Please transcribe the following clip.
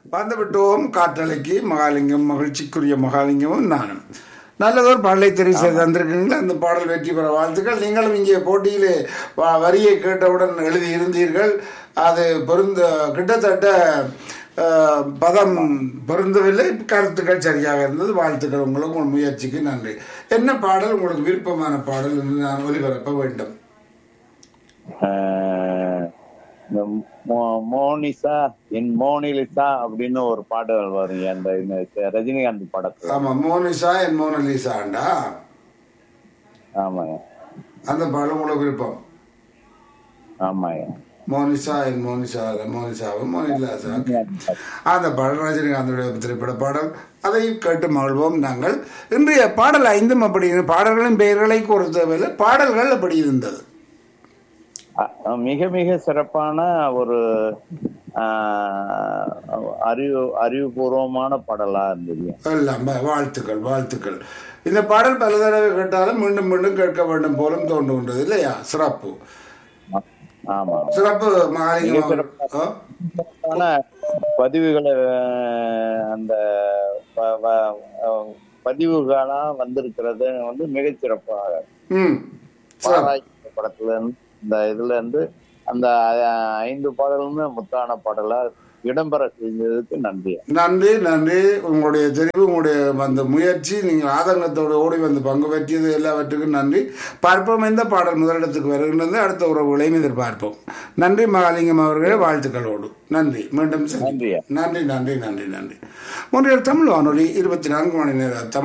வந்துவிட்டோம் காற்றலைக்கு மகாலிங்கம் மகிழ்ச்சிக்குரிய மகாலிங்கமும் நானும் நல்லதொரு பாடலை தெரிவு செய்து தந்திருக்கீங்களா அந்த பாடல் வெற்றி பெற வாழ்த்துக்கள் நீங்களும் இங்கே போட்டியிலே வ- வரியை கேட்டவுடன் எழுதி இருந்தீர்கள் அது பொருந்த கிட்டத்தட்ட அஹ், பதம் பொருந்தவில்லை கருத்துக்கள் சரியாக இருந்தது வாழ்த்துக்கள் உங்களுக்கு உங்கள் முயற்சிக்கு நன்றி என்ன பாடல் உங்களுக்கு விருப்பமான பாடல் என்று நான் ஒலிபரப்ப வேண்டும் ஆஹ் இந்த மோ- மோனிசா என் மோனிலிசா அப்படின்னு ஒரு பாடல் வரும் அந்த இந்த ரஜினிகாந்த் படத்துல ஆமா மோனிஷா என் மோனலிசாண்டா ஆமாங்க அந்த பாடல் உங்களுக்கு விருப்பம் ஆமாங்க மோனிஷா என் மோனிஷா மோனிஷாவும் மோனிலாசா அந்த பாடல் ரஜினிகாந்தோடைய திரைப்பட பாடல் அதை கேட்டு மகிழ்வோம் நாங்கள் இன்றைய பாடல் ஐந்தும் அப்படி பாடல்களின் பெயர்களை கூற தேவையில்லை பாடல்கள் அப்படி இருந்தது அ- அ- மிக மிக சிறப்பான ஒரு ஆஹ், அறிவு அறிவுபூர்வமான பாடலா இருந்தது எல்லாம் வா- வாழ்த்துக்கள் வாழ்த்துக்கள் இந்த பாடல் பல தடவை கேட்டாலும் மீண்டும் மீண்டும் கேட்க வேண்டும் போலும் தோன்றுகின்றது இல்லையா சிறப்பு ஆமா சிறப்பு மிக சிறப்பு. மாலை ஆனா பதிவுகளை அஹ், அந்த ப- ப- அஹ், பதிவுகளா வந்திருக்கிறது வந்து மிகச் சிறப்பாக ம் சிறப்பு பாராய்ச்சி படத்துல இருந்து இந்த இதுல இருந்து அந்த அஹ், ஐந்து பாடலுமே முத்தான பாடலா இடம்பெற செஞ்சதுக்கு நன்றி நன்றி நன்றி உங்களுடைய தெரிவு உங்களுடைய அந்த முயற்சி நீங்கள் ஆதங்கத்தோடு ஓடி வந்து பங்கு பெற்றியது எல்லாவற்றுக்கும் நன்றி பார்ப்போம் எந்த பாடல் முதலிடத்துக்கு வருகின்றது அடுத்த உறவுகளையும் எதிர்பார்ப்போம் நன்றி மகாலிங்கம் அவர்களே வாழ்த்துக்களோடு நன்றி மீண்டும் சந்திப்போம். நன்றி நன்றி நன்றி நன்றி நன்றி முன்றைய தமிழ் வானொலி இருபத்தி நான்கு மணி நேரம் தமிழ்